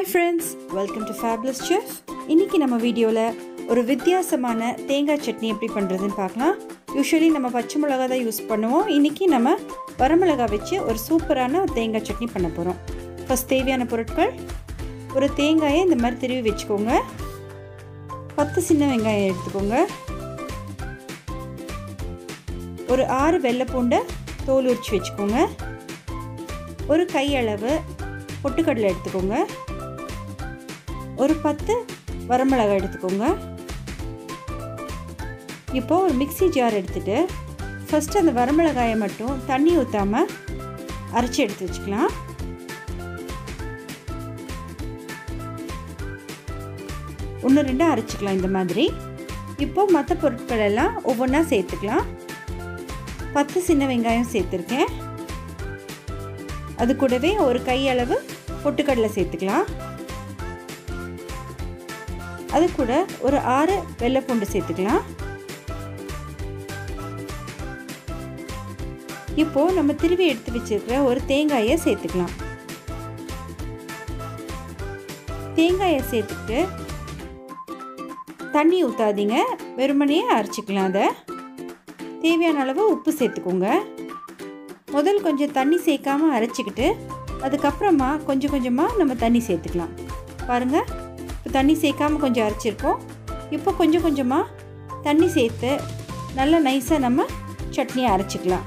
friends welcome to fabulous chef இன்றைக்கி நம்ம வீடியோவில் ஒரு வித்தியாசமான தேங்காய் சட்னி எப்படி பண்ணுறதுன்னு பார்க்கலாம் யூஸ்வலி நம்ம பச்சை மிளகா தான் யூஸ் பண்ணுவோம் இன்றைக்கி நம்ம வரமிளகா வச்சு ஒரு சூப்பரான ஒரு தேங்காய் சட்னி பண்ண போகிறோம் ஃபஸ்ட் தேவையான பொருட்கள் ஒரு தேங்காயை இந்த மாதிரி திருவி வச்சுக்கோங்க பத்து சின்ன வெங்காயம் எடுத்துக்கோங்க ஒரு ஆறு வெள்ளை பூண்டை தோல் உரிச்சு வச்சுக்கோங்க ஒரு கையளவு பொட்டுக்கடலை எடுத்துக்கோங்க ஒரு பத்து வரமிளகாய் எடுத்துக்கோங்க இப்போ ஒரு மிக்சி ஜார் எடுத்துகிட்டு ஃபஸ்ட்டு அந்த வரமிளகாயை மட்டும் தண்ணி ஊற்றாமல் அரைச்சி எடுத்து வச்சுக்கலாம் ஒன்று ரெண்டாக அரைச்சிக்கலாம் இந்த மாதிரி இப்போது மற்ற பொருட்கள் எல்லாம் ஒவ்வொன்றா சேர்த்துக்கலாம் பத்து சின்ன வெங்காயம் சேர்த்துருக்கேன் அது கூடவே ஒரு கையளவு பொட்டுக்கடலை சேர்த்துக்கலாம் அது கூட ஒரு ஆறு வெள்ளைப்பூண்டு சேர்த்துக்கலாம் இப்போது நம்ம திருவி எடுத்து வச்சிருக்கிற ஒரு தேங்காயை சேர்த்துக்கலாம் தேங்காயை சேர்த்துட்டு தண்ணி ஊற்றாதீங்க வெறுமனையே அரைச்சிக்கலாம் அதை தேவையான அளவு உப்பு சேர்த்துக்கோங்க முதல் கொஞ்சம் தண்ணி சேர்க்காமல் அரைச்சிக்கிட்டு அதுக்கப்புறமா கொஞ்சம் கொஞ்சமாக நம்ம தண்ணி சேர்த்துக்கலாம் பாருங்கள் இப்போ தண்ணி சேர்க்காமல் கொஞ்சம் அரைச்சிருக்கோம் இப்போ கொஞ்சம் கொஞ்சமாக தண்ணி சேர்த்து நல்லா நைஸாக நம்ம சட்னியை அரைச்சிக்கலாம்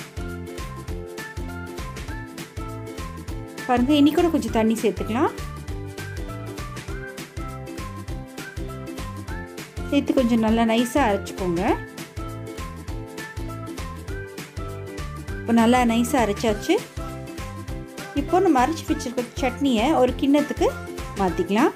பாருங்கள் இனி கூட கொஞ்சம் தண்ணி சேர்த்துக்கலாம் சேர்த்து கொஞ்சம் நல்லா நைஸாக அரைச்சிக்கோங்க இப்போ நல்லா நைஸாக அரைச்சாச்சு இப்போ நம்ம அரைச்சி வச்சுருக்க சட்னியை ஒரு கிண்ணத்துக்கு மாற்றிக்கலாம்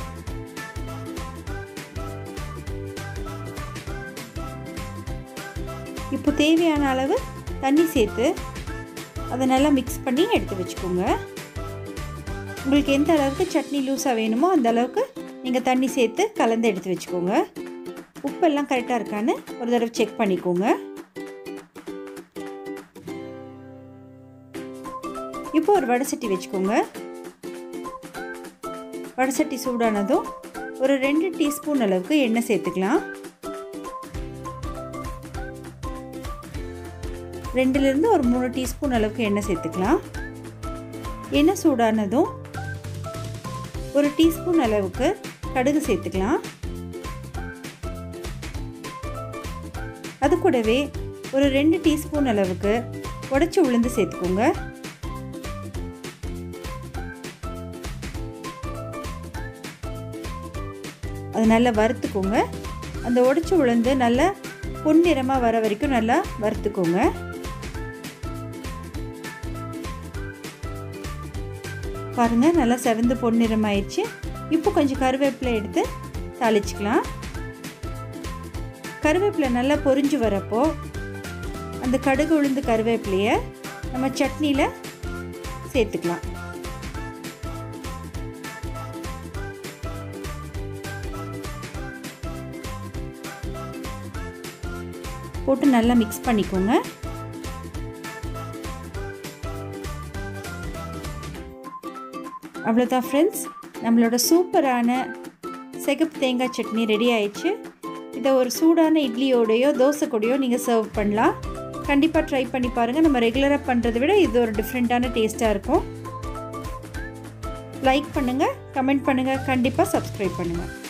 இப்போ தேவையான அளவு தண்ணி சேர்த்து அதை நல்லா மிக்ஸ் பண்ணி எடுத்து வச்சுக்கோங்க உங்களுக்கு எந்த அளவுக்கு சட்னி லூஸாக வேணுமோ அந்த அளவுக்கு நீங்கள் தண்ணி சேர்த்து கலந்து எடுத்து வச்சுக்கோங்க உப்பெல்லாம் கரெக்டாக இருக்கான்னு ஒரு தடவை செக் பண்ணிக்கோங்க இப்போ ஒரு வடசட்டி வச்சுக்கோங்க வடசட்டி சூடானதும் ஒரு ரெண்டு டீஸ்பூன் அளவுக்கு எண்ணெய் சேர்த்துக்கலாம் ரெண்டுலேருந்து ஒரு மூணு டீஸ்பூன் அளவுக்கு எண்ணெய் சேர்த்துக்கலாம் எண்ணெய் சூடானதும் ஒரு டீஸ்பூன் அளவுக்கு கடுகு சேர்த்துக்கலாம் அது கூடவே ஒரு ரெண்டு டீஸ்பூன் அளவுக்கு உடச்சி உளுந்து சேர்த்துக்கோங்க அது நல்லா வறுத்துக்கோங்க அந்த உடச்சி உளுந்து நல்லா பொன்னிறமாக வர வரைக்கும் நல்லா வறுத்துக்கோங்க பாருங்கள் நல்லா செவந்து பொன்னிறம் ஆயிடுச்சு இப்போ கொஞ்சம் கருவேப்பிலை எடுத்து தாளிச்சிக்கலாம் கருவேப்பிலை நல்லா பொரிஞ்சு வரப்போ அந்த கடுகு உளுந்து கருவேப்பிலையை நம்ம சட்னியில் சேர்த்துக்கலாம் போட்டு நல்லா மிக்ஸ் பண்ணிக்கோங்க அவ்வளோதான் ஃப்ரெண்ட்ஸ் நம்மளோட சூப்பரான சிகப்பு தேங்காய் சட்னி ரெடி ஆயிடுச்சு இதை ஒரு சூடான இட்லியோடையோ தோசை கூடயோ நீங்கள் சர்வ் பண்ணலாம் கண்டிப்பாக ட்ரை பண்ணி பாருங்கள் நம்ம ரெகுலராக பண்ணுறதை விட இது ஒரு டிஃப்ரெண்ட்டான டேஸ்ட்டாக இருக்கும் லைக் பண்ணுங்கள் கமெண்ட் பண்ணுங்கள் கண்டிப்பாக சப்ஸ்கிரைப் பண்ணுங்கள்